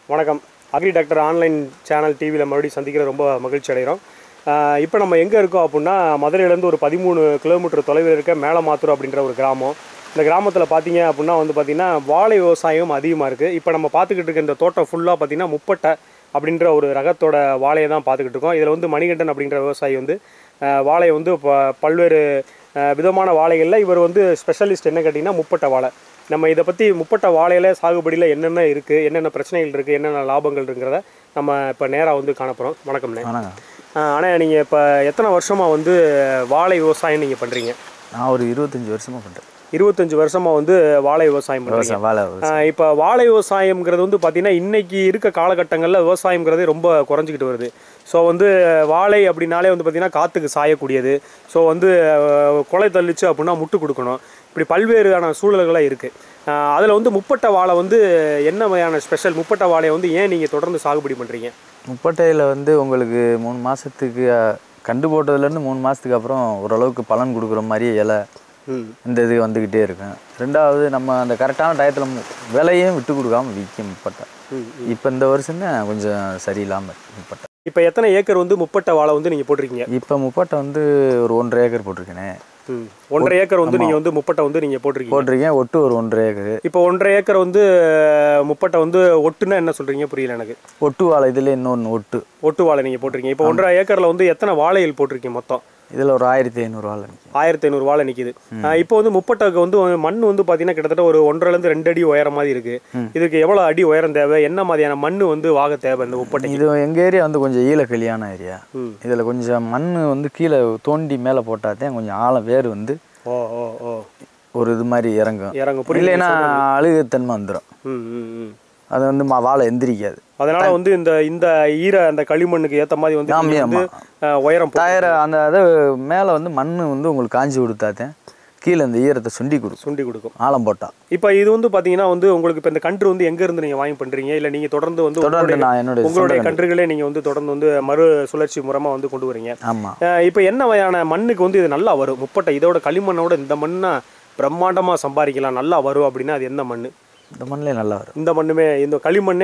வணக்கம் agri doctor online channel டிவியில் மறுபடியும் சந்திக்கிற ரொம்ப மகிழ்ச்சி அடைகிறோம் இப்போ நம்ம எங்கே இருக்கோம் அப்படின்னா மதுரையிலேருந்து ஒரு பதிமூணு கிலோமீட்டர் தொலைவில் இருக்க மேலமாத்தூர் அப்படின்ற ஒரு கிராமம் இந்த கிராமத்தில் பார்த்தீங்க அப்படின்னா வந்து பார்த்திங்கன்னா வாழை விவசாயம் அதிகமாக இருக்குது இப்போ நம்ம பார்த்துக்கிட்டு இருக்க இந்த தோட்டம் ஃபுல்லாக பார்த்திங்கன்னா முப்பட்டை அப்படின்ற ஒரு ரகத்தோட வாழையை தான் பார்த்துக்கிட்டு இருக்கோம் இதில் வந்து மணிகண்டன் அப்படின்ற விவசாயி வந்து அஹ், வாழையை வந்து ப- பல்வேறு அஹ், விதமான வாழைகளில் இவர் வந்து ஸ்பெஷலிஸ்ட் என்ன கேட்டிங்கன்னா முப்பட்டை வாழை நம்ம இதை பற்றி முப்பட்ட வாழையில சாகுபடியில் என்னென்ன இருக்குது என்னென்ன பிரச்சனைகள் இருக்குது என்னென்ன லாபங்கள் இருக்குங்கிறத நம்ம இப்போ நேராக வந்து காணப்போகிறோம் வணக்கம்ண்ணே வணக்கம் ஆனால் நீங்கள் இப்போ எத்தனை வருஷமாக வந்து வாழை விவசாயம் நீங்கள் பண்ணுறீங்க நான் ஒரு இருபத்தஞ்சி வருஷமாக பண்ணுறேன் இருபத்தஞ்சு வருஷமாக வந்து வாழை விவசாயம் பண்ணுறீங்க விவசாயம் வாழை விவசாயம் இப்போ வாழை விவசாயம்ங்கிறது வந்து பார்த்தீங்கன்னா இன்னைக்கு இருக்க காலகட்டங்களில் விவசாயம்ங்கிறது ரொம்ப குறைஞ்சிக்கிட்டு வருது ஸோ வந்து வாழை அப்படின்னாலே வந்து பார்த்தீங்கன்னா காற்றுக்கு சாயக்கூடியது ஸோ வந்து அஹ், கொலை தள்ளிச்சு அப்படின்னா முட்டு கொடுக்கணும் இப்படி பல்வேறான சூழல்களாக இருக்குது அதில் வந்து முப்பட்ட வாழை வந்து என்ன வகையான ஸ்பெஷல் முப்பட்ட வாழையை வந்து ஏன் நீங்கள் தொடர்ந்து சாகுபடி பண்ணுறீங்க முப்பட்டையில் வந்து உங்களுக்கு மூணு மாதத்துக்கு கண்டு போட்டதுலேருந்து மூணு மாதத்துக்கு அப்புறம் ஓரளவுக்கு பலன் கொடுக்குற மாதிரி இலை ம் இந்த இது வந்துக்கிட்டே இருக்கும் ரெண்டாவது நம்ம அந்த கரெக்டான டயத்தில் விலையும் விட்டு கொடுக்காம விற்கும் முப்பட்டை ம் இப்போ இந்த வருஷம் தான் கொஞ்சம் சரியில்லாமல் இருக்கு முப்பட்டை இப்போ எத்தனை ஏக்கர் வந்து முப்பட்ட வாழை வந்து நீங்கள் போட்டிருக்கீங்க இப்போ முப்பட்டை வந்து ஒரு ஒன்றரை ஏக்கர் போட்டிருக்கேனே ம் ஒன்றரை ஏக்கர் வந்து நீங்கள் வந்து முப்பட்டை வந்து நீங்கள் போட்டிருக்கீங்க போட்டிருக்கேன் ஒட்டு ஒரு ஒன்றரை ஏக்கர் இப்போ ஒன்றரை ஏக்கர் வந்து முப்பட்டை வந்து ஒட்டுன்னா என்ன சொல்கிறீங்க புரியல எனக்கு ஒட்டு வாழை இதில் இன்னொன்று ஒட்டு ஒட்டு வாழை நீங்கள் போட்டிருக்கீங்க இப்போ ஒன்றரை ஏக்கரில் வந்து எத்தனை வாழைகள் போட்டிருக்கீங்க மொத்தம் இதில் ஒரு ஆயிரத்தி ஐநூறு வாழை நிற்கும் ஆயிரத்தி ஐநூறு வாழை நிற்கிது இப்போ வந்து முப்பட்டைக்கு வந்து மண் வந்து பார்த்தீங்கன்னா கிட்டத்தட்ட ஒரு ஒன்றரைலேருந்து ரெண்டு அடி உயரம் மாதிரி இருக்கு இதுக்கு எவ்வளோ அடி உயரம் தேவை என்ன மாதிரியான மண் வந்து வாக தேவை இந்த முப்பட்டைக்கு இது எங்கள் ஏரியா வந்து கொஞ்சம் ஈழக்கலியான ஏரியா ம். இதில் கொஞ்சம் மண் வந்து கீழே தோண்டி மேலே போட்டாதான் கொஞ்சம் ஆழம் வேர் வந்து ஓ ஓ ஓ ஒரு இது மாதிரி இறங்கும் இறங்க புரியுது இல்லைன்னா அழுகுத்தன்மை வந்துடும் ம் ம் ம் அது வந்து மா- வாழை எந்திரிக்காது அதனால வந்து இந்த இந்த ஈர அந்த களிமண்ணுக்கு ஏற்ற மாதிரி வந்து ஆமா, நீங்க வந்து அஹ், உயரம் போ- டயரை அந்த அதை மேலே வந்து மண் வந்து உங்களுக்கு காஞ்சி கொடுத்தாதான் கீழே இந்த ஈரத்தை சுண்டி கொடுக்கும் சுண்டி கொடுக்கும் ஆழம் போட்டா இப்போ இது வந்து பார்த்தீங்கன்னா வந்து உங்களுக்கு இப்போ இந்த கன்று வந்து எங்க இருந்து நீங்க வாங்கி பண்றீங்க இல்லை நீங்க தொடர்ந்து வந்து தொடர்ந்து உங்களுடைய- நான் என்னுடைய உங்களுடைய கன்றுகளே நீங்க வந்து தொடர்ந்து வந்து மறு சுழற்சி முறமா வந்து கொண்டு வரீங்க ஆமாம் அஹ் இப்போ என்ன வகையான மண்ணுக்கு வந்து இது நல்லா வரும் முப்பட்டை இதோட களிமண்ணோட இந்த மண்ணா பிரம்மாண்டமா சம்பாதிக்கலாம் நல்லா வரும் அப்படின்னா அது எந்த மண் இந்த மண்ணிலே நல்லா வரும் இந்த மண்ணுமே இந்த களிமண்ணே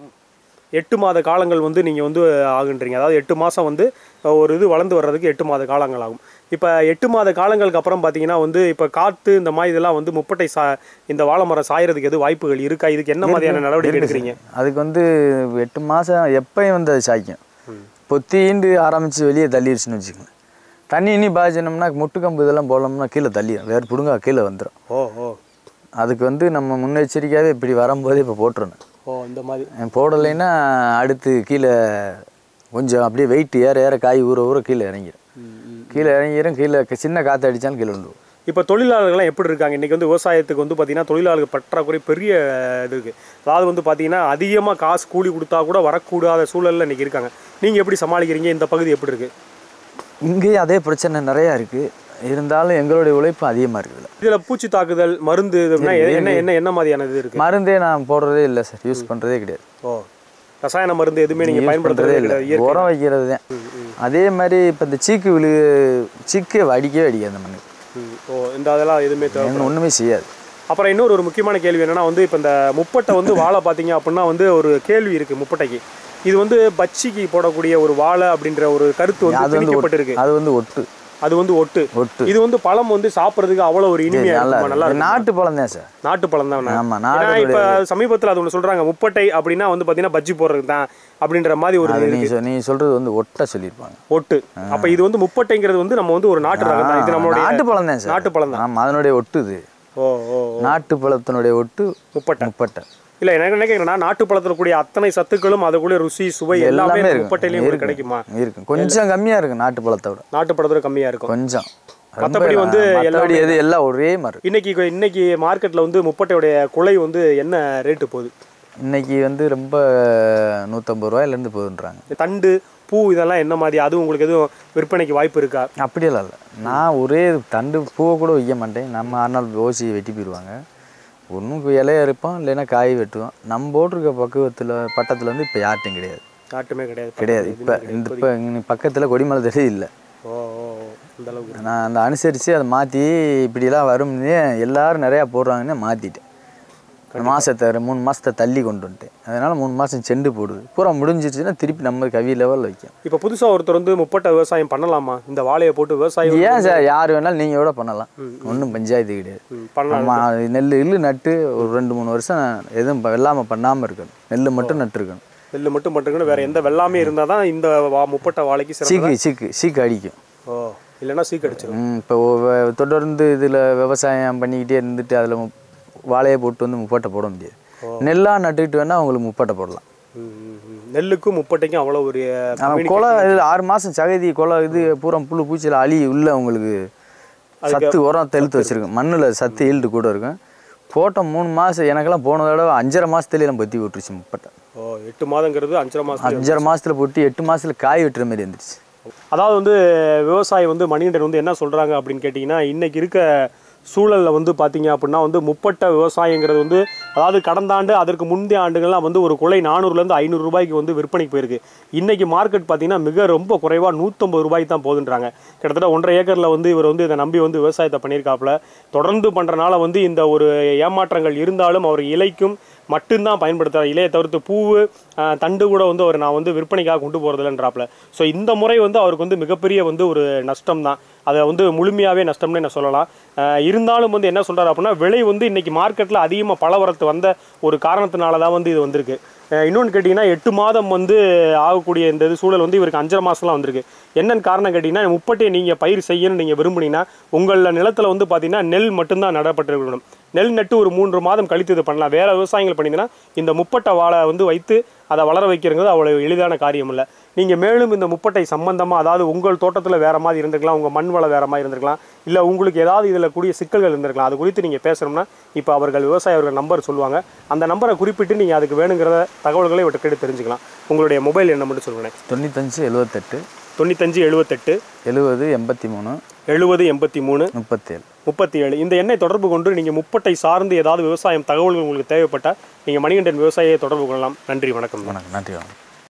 எட்டு மாத காலங்கள் வந்து நீங்கள் வந்து ஆகுன்றீங்க அதாவது எட்டு மாதம் வந்து ஒரு இது வளர்ந்து வர்றதுக்கு எட்டு மாத காலங்கள் ஆகும் இப்போ எட்டு மாத காலங்களுக்கு அப்புறம் பார்த்தீங்கன்னா வந்து இப்போ காற்று இந்த மாதிரி இதெல்லாம் வந்து முப்பட்டை சா இந்த வாழை மரம் சாயறதுக்கு எதுவும் வாய்ப்புகள் இருக்கா இதுக்கு என்ன மாதிரியான நடவடிக்கை எடுக்கிறீங்க அதுக்கு வந்து எட்டு மாதம் எப்பயும் வந்து அது சாய்க்கும் பொத்திண்டு ஆரம்பித்து வெளியே தள்ளிடுச்சுன்னு வச்சுக்கோங்க தண்ணி இனி பாய்ச்சினோம்னா முட்டுக்கம்பு இதெல்லாம் போடலாம்னா கீழே தள்ளிடும் வேறு பிடுங்கா கீழே வந்துடும் ஓ ஓ அதுக்கு வந்து நம்ம முன்னெச்சரிக்கையாகவே இப்படி வரும்போதே இப்போ போட்டுருணும் ஓ இந்த மாதிரி போடலைன்னா அடுத்து கீழே கொஞ்சம் அப்படியே வெயிட் ஏற ஏற காய் ஊற ஊற கீழே இறங்கிடும் கீழே இறங்கிடும் கீழே க- சின்ன காற்று அடித்தாலும் கீழே விழுந்துரும் இப்போ தொழிலாளர்கள்லாம் எப்படி இருக்காங்க இன்றைக்கி வந்து விவசாயத்துக்கு வந்து பார்த்தீங்கன்னா தொழிலாளர்கள் பற்றாக்குறை பெரிய இது இருக்குது அதாவது வந்து பார்த்தீங்கன்னா அதிகமாக காசு கூலி கொடுத்தா கூட வரக்கூடாத சூழலில் இன்றைக்கி இருக்காங்க நீங்கள் எப்படி சமாளிக்கிறீங்க இந்த பகுதி எப்படி இருக்குது இங்கேயும் அதே பிரச்சனை நிறையா இருக்குது இருந்தாலும் எங்களுடைய உழைப்பு அதிகமாக இருக்குதுல்ல இதில் பூச்சி தாக்குதல் மருந்து இதுனா என்ன என்ன என்ன மாதிரியான இது இருக்குது மருந்தே நான் போடுறதே இல்லை சார் யூஸ் பண்ணுறதே கிடையாது ஓ ரசாயன மருந்து எதுவுமே நீங்கள் பயன்படுத்துறதே இல்லை கிடையாது இயற்கை உரம் வைக்கிறது தான் அதே மாதிரி இப்போ இந்த சீக்கு விழு சீக்கே அடிக்கவே அடிக்காது அந்த மண்ணுக்கு ம். ஓ இந்த அதெல்லாம் எதுவுமே தேவை ஒன்றும் ஒன்றுமே செய்யாது அப்புறம் இன்னொரு ஒரு முக்கியமான கேள்வி என்னன்னா வந்து இப்போ இந்த முப்பட்டை வந்து வாழை பார்த்தீங்க அப்படின்னா வந்து ஒரு கேள்வி இருக்குது முப்பட்டைக்கு இது வந்து பச்சிக்கு போடக்கூடிய ஒரு வாழை அப்படின்ற ஒரு கருத்து வந்து அது வந்து திணிக்கப்பட்டிருக்கு அது வந்து ஒட்டு அது வந்து ஒட்டு ஒட்டு இது வந்து பழம் வந்து சாப்பிட்றதுக்கு அவ்வளோ ஒரு இனிமையா நல்லா இருக்குமா நல்லா இருக்கு. இருக்கும் நாட்டு பழம் தான் சார் நாட்டு பழம் தான் ஆமாம் ஏன்னா நாடு இப்போ சமீபத்தில் அது ஒன்று சொல்றாங்க முப்பட்டை அப்படின்னா வந்து பார்த்தீங்கன்னா பஜ்ஜி போடுறது தான் அப்படின்ற மாதிரி ஒரு அது நீ சொ- நீ சொல்றது வந்து ஒட்ட சொல்லியிருப்பாங்க ஒட்டு அப்ப இது வந்து முப்பட்டைங்கிறது வந்து நம்ம வந்து ஒரு நாட்டு ரகம் தான் இது நம்மளுடைய நாட்டு பழம் தான் சார் நாட்டு பழம் தான் ஆமாம் அதனுடைய ஒட்டு இது ஓ ஓ ஓ. நாட்டு பழத்தினுடைய ஒட்டு முப்பட்டை முப்பட்டை இல்ல எனக்கு என்ன கேட்குறேன்னா நாட்டு பழத்துல கூடிய அத்தனை சத்துக்களும் அதுக்குள்ள ருசி சுவை எல்லாமே எல்லாமே இந்த இருக்கும். முப்பட்டையிலையும் உங்களுக்கு இருக்கும். கிடைக்குமா இருக்கும் கொஞ்சம் கம்மியா இருக்கு நாட்டு பழத்தை விட நாட்டு பழத்துல கம்மியா இருக்கும் கொஞ்சம் மத்தபடி ரொம்ப வந்து மத்தபடி எது எல்லாம் ஒரே மாதிரி இன்னைக்கு இன்னைக்கு மார்க்கெட்ல வந்து முப்பட்டையுடைய குலை வந்து என்ன ரேட்டு போகுது இன்னைக்கு வந்து ரொம்ப நூற்றம்பது ரூபாயிலேருந்து போகுதுன்றாங்க இந்த தண்டு பூ இதெல்லாம் என்ன மாதிரி அதுவும் உங்களுக்கு எதுவும் விற்பனைக்கு வாய்ப்பு இருக்கா அப்படியெல்லாம் இல்லை நான் ஒரே தண்டு பூவை கூட வைக்க மாட்டேன் நம்ம ஆனால் ஓசி வெட்டி போயிடுவாங்க ஒன்றும் இலைய இருப்போம் இல்லைன்னா காய் வெட்டுவோம் நம்ம போட்டிருக்க பக்குவத்தில் பட்டத்தில் வந்து இப்போ யார்ட்டும் கிடையாது நாட்டுமே கிடையாது கிடையாது இப்போ இந்த இப்போ இங்கே பக்கத்தில் கொடிமலை தெரிய இல்லை ஓ ஓ ஓ. இந்த அளவுக்கு நான் அந்த அனுசரித்து அதை மாற்றி இப்படிலாம் வரும்னு எல்லாரும் நிறையா போடுறாங்கன்னு மாற்றிட்டேன் மாசத்தை மூணு மாசத்தை தள்ளி கொண்டு வந்துட்டேன் அதனால மூணு மாசம் செண்டு போடுது பூரா முடிஞ்சிருச்சுன்னா திருப்பி நம்ம கவி லெவலில் வைக்கும் இப்போ புதுசா ஒருத்தர் வந்து முப்பட்டை விவசாயம் பண்ணலாமா இந்த வாழையை போட்டு விவசாயம் ஏன் சார் யார் வேணாலும் நீங்கள் கூட பண்ணலாம் ஒன்றும் பஞ்சாயத்து கிடையாது ம், பண்ணலாம் நம்ம நெல் இல்லு நட்டு ஒரு ரெண்டு மூணு வருஷம் எதுவும் வெள்ளாமல் பண்ணாமல் இருக்கணும் நெல் மட்டும் நட்டுருக்கணும் நெல் மட்டும் மட்டும் வேற எந்த வெள்ளாமே இருந்தால் தான் இந்த வா- முப்பட்டை வாழைக்கு சிறந்த சீக்கு சீக்கு சீக்கு அடிக்கும் ஓ இல்லைன்னா சீக்கு அடிச்சிடும் ம், இப்போ ஒ- தொடர்ந்து இதில் விவசாயம் பண்ணிக்கிட்டே இருந்துட்டு அதில் வாழையை போட்டு வந்து முப்பட்டை போட முடியாது நெல்லாக நட்டுக்கிட்டு வேணால் உங்களுக்கு முப்பட்டை போடலாம் ம், ம், ம். நெல்லுக்கும் முப்பட்டைக்கும் அவ்வளோ ஒரு ஆனால் குலை இது ஆறு மாதம் சகதி குலை இது பூரா புழு பூச்சியில் அழி உள்ள உங்களுக்கு சத்து உரம் தெளித்து வச்சிருக்கும் மண்ணில் சத்து ஈல்டு கூட இருக்கும் போட்ட மூணு மாதம் எனக்கெல்லாம் போன தடவை அஞ்சரை மாதத்துலேயே நம்ம பற்றி விட்டுருச்சு முப்பட்டை ஓ எட்டு மாதங்கிறது அஞ்சரை மாதம் அஞ்சரை மாசத்துல போட்டு எட்டு மாசத்துல காய் வெட்டுற மாதிரி இருந்துச்சு அதாவது வந்து விவசாயி வந்து மணிகண்டன் வந்து என்ன சொல்கிறாங்க அப்படின்னு கேட்டிங்கன்னா இன்றைக்கி இருக்க சூழலில் வந்து பார்த்தீங்க அப்படின்னா வந்து முப்பட்ட விவசாயங்கிறது வந்து அதாவது கடந்த ஆண்டு அதற்கு முந்தைய ஆண்டுகள்லாம் வந்து ஒரு குலை நானூறுலேருந்து ஐநூறு ரூபாய்க்கு வந்து விற்பனைக்கு போயிருக்கு இன்றைக்கி மார்க்கெட் பார்த்தீங்கன்னா மிக ரொம்ப குறைவாக நூற்றம்பது ரூபாய்க்கு தான் போகுதுன்றாங்க கிட்டத்தட்ட ஒன்றரை ஏக்கரில் வந்து இவர் வந்து இதை நம்பி வந்து விவசாயத்தை பண்ணியிருக்காப்புல தொடர்ந்து பண்ணுறனால வந்து இந்த ஒரு ஏமாற்றங்கள் இருந்தாலும் அவர் இலைக்கும் மட்டும்தான் பயன்படுத்துகிறார் இலையை தவிர்த்து பூவு ஆஹ், தண்டு கூட வந்து அவர் நான் வந்து விற்பனைக்காக கொண்டு போகிறதில்லன்றாப்புல ஸோ இந்த முறை வந்து அவருக்கு வந்து மிகப்பெரிய வந்து ஒரு நஷ்டம் தான் அதை வந்து முழுமையாகவே நஷ்டம்னு நான் சொல்லலாம் ஆஹ், இருந்தாலும் வந்து என்ன சொல்கிறார் அப்படின்னா விலை வந்து இன்னைக்கு மார்க்கெட்டில் அதிகமாக பலவரத்து வந்த ஒரு காரணத்தினால தான் வந்து இது வந்திருக்கு அஹ் இன்னொன்று கேட்டிங்கன்னா எட்டு மாதம் வந்து ஆகக்கூடிய இந்த இது சூழல் வந்து இவருக்கு அஞ்சரை மாதம்லாம் வந்திருக்கு என்னன்னு காரணம் கேட்டிங்கன்னா முப்பட்டையை நீங்கள் பயிர் செய்யணும்னு நீங்கள் விரும்புனீங்கன்னா உங்கள நிலத்தில் வந்து பார்த்தீங்கன்னா நெல் மட்டும்தான் நடப்பட்டிருக்கணும் நெல் நட்டு ஒரு மூன்று மாதம் கழித்து இது பண்ணலாம் வேறு விவசாயங்கள் பண்ணிங்கன்னா இந்த முப்பட்டை வாழை வந்து வைத்து அதை வளர வைக்கிறங்கிறது அவ்வளோ எளிதான காரியம் இல்லை நீங்கள் மேலும் இந்த முப்பட்டை சம்பந்தமாக அதாவது உங்கள் தோட்டத்தில் வேறு மாதிரி இருந்திருக்கலாம் உங்கள் மண் வளம் வேறு மாதிரி இருந்திருக்கலாம் இல்லை உங்களுக்கு ஏதாவது இதில் கூடிய சிக்கல்கள் இருந்திருக்கலாம் அது குறித்து நீங்கள் பேசணும்னா இப்போ அவர்கள் விவசாய அவர்கள் நம்பர் சொல்லுவாங்க அந்த நம்பரை குறிப்பிட்டு நீங்கள் அதுக்கு வேணுங்கிற தகவல்களை இவற்றை கேட்டு தெரிஞ்சுக்கலாம் உங்களுடைய மொபைல் என்ன மட்டும் சொல்லுங்கள் தொண்ணூத்தஞ்சு எழுவத்தெட்டு தொண்ணூத்தஞ்சு எழுபத்தெட்டு எழுபது எண்பத்தி மூணு எழுபது எண்பத்தி மூணு முப்பத்தேழு முப்பத்தி ஏழு இந்த எண்ணை தொடர்பு கொண்டு நீங்கள் முப்பட்டை சார்ந்து ஏதாவது விவசாயம் தகவல்கள் உங்களுக்கு தேவைப்பட்டால் நீங்கள் மணிகண்டன் விவசாயியை தொடர்பு கொள்ளலாம் நன்றி வணக்கம் வணக்கம் நன்றி வணக்கம்